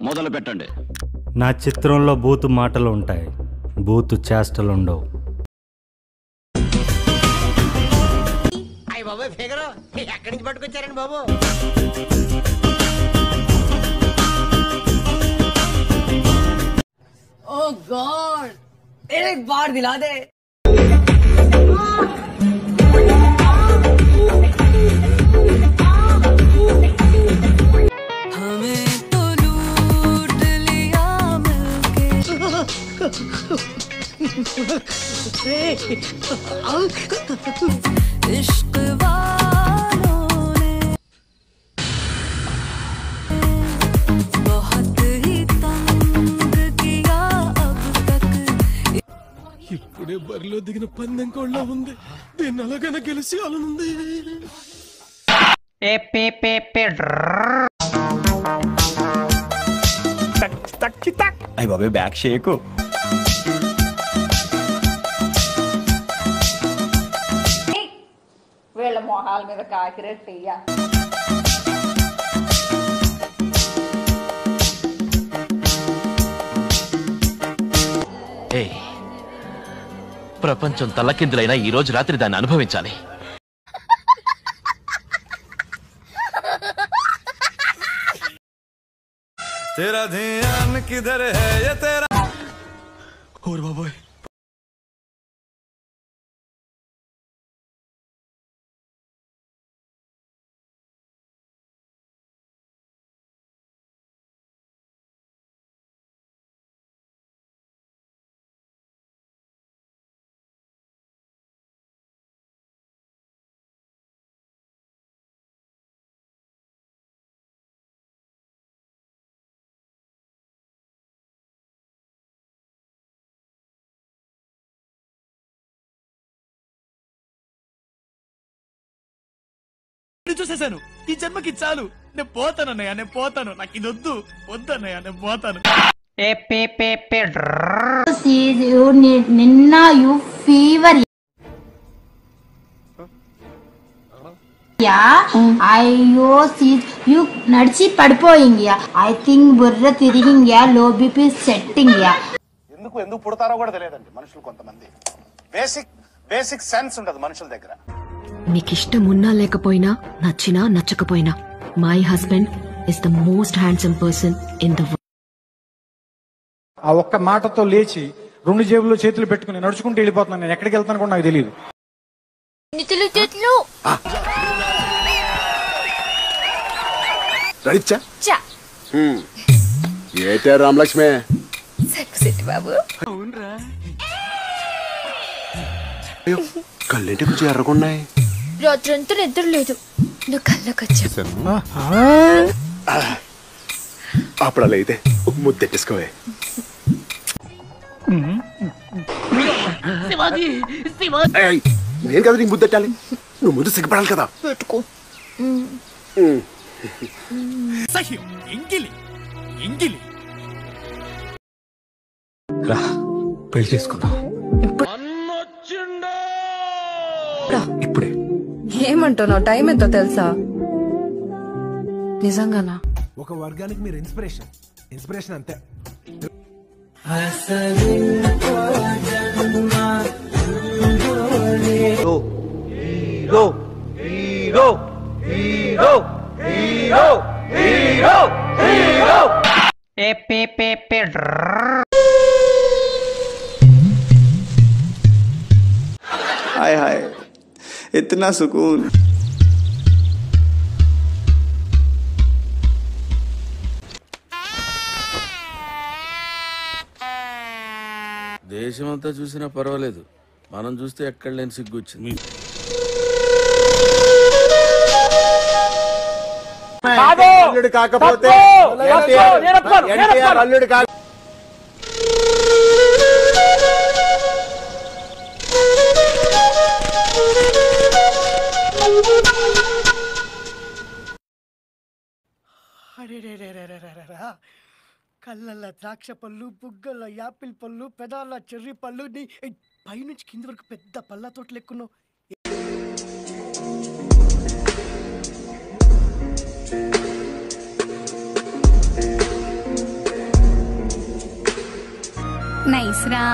మొదలు పెట్టండి నా చిత్రంలో బూతు మాటలు ఉంటాయి బూతు చేష్టలు ఉండవు అయ్య బాబు ఫిగరు ఎక్కడి నుంచి పట్టుకొచ్చారండి బాబు ओह गॉड एक बार दिला दे हमें तो लूट लिया मिलके इश्क वालों ने बहुत ही तंग किया अब तक ఇప్పుడే బరిలో దిగిన పందెం కోళ్ళ ఉంది దీన్ని అలాగైనా గెలిచి అలానుంది అయ్యి బాబాయ్ బ్యాక్ షేకు వీళ్ళ మొహాల మీద కాకిరెట్టయ్య ఏ ప్రపంచం తల్లకిందులైనా ఈ రోజు రాత్రి దాన్ని అనుభవించాలి तेरा ध्यान किधर है ये तेरा ఓరు బాబోయ్ చూసేశాను ఈ జన్మకి చాలు నేను పోతాను అన్నయ్య నేను పోతాను నాకు ఇది వద్దు వద్దు అన్నయ్య నేను పోతాను నిన్న యు ఫీవర్ యా అయ్యో సీజ్ యు నడిచి పడిపోయింగ్ యా ఐ థింక్ బుర్ర తిరిగింగ్ yeah low BP setting yeah ఎందుకు ఎందుకు పుడతారో కూడా తెలియదండి మనుషులు కొంతమంది బేసిక్ బేసిక్ సెన్స్ ఉండదు మనుషుల దగ్గర నీకిష్టం ఉన్నా లేకపోయినా నచ్చినా నచ్చకపోయినా my husband is the most handsome person in the ఆ ఒక్క మాటతో లేచి రెండు జేబుల్లో చేతులు పెట్టుకుని నడుచుకుంటూ వెళ్ళిపోతున్నాను నేను ఎక్కడికి వెళ్తాను కూడా నాకు తెలియదు నితులు చెట్లు రడిచ్చా చా ఏటే రామలక్ష్మి సెట్టి బాబు కళ్ళేంటి కొంచెం ఎర్రగున్నాయి రాత్రంతా నిద్ర లేదు నువ్వు కళ్ళకొచ్చా అప్పుడు అలా అయితే ఒక ముద్దెట్టేసుకోవే ఏయ్, నేను కదా నీకు ముద్దెట్టాలి నువ్వు ముందు సిగ్గుపడాలి కదా పెట్టుకో సహ్యం ఎంగిలి ఎంగిలి రా పెళ్లి చేసుకుందాం ఇప్పుడే ఏమంటున్నావు టైం ఎంతో తెలుసా నిజంగానా ఒక వర్గానికి మీరు ఇన్స్పిరేషన్ ఇన్స్పిరేషన్ అంతే हाय हाय इतना सुकून దేశమంతా చూసినా పర్వాలేదు మనం చూస్తే ఎక్కడ లేని సిగ్గు వచ్చింది అల్లుడు కాకపోతే ఎన్టీఆర్ అల్లుడు కాక అరెరెరెరెరెరెరెరా. కళ్ళల్లో ద్రాక్ష పళ్ళు బుగ్గల్లో యాపిల్ పళ్ళు పెదాల చెర్రీ పళ్ళు నీ ఏయ్, పైనుంచి కింది వరకు పెద్ద పళ్ళ తోటలు ఎక్కున్నావు నైస్ రా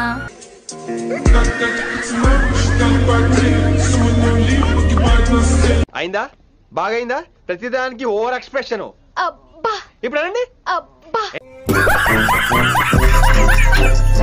అయిందా బాగైందా ప్రతిదానికి ఓవర్ ఎక్స్ప్రెషన్ అబ్బా ఇప్పుడు అనండి అబ్బా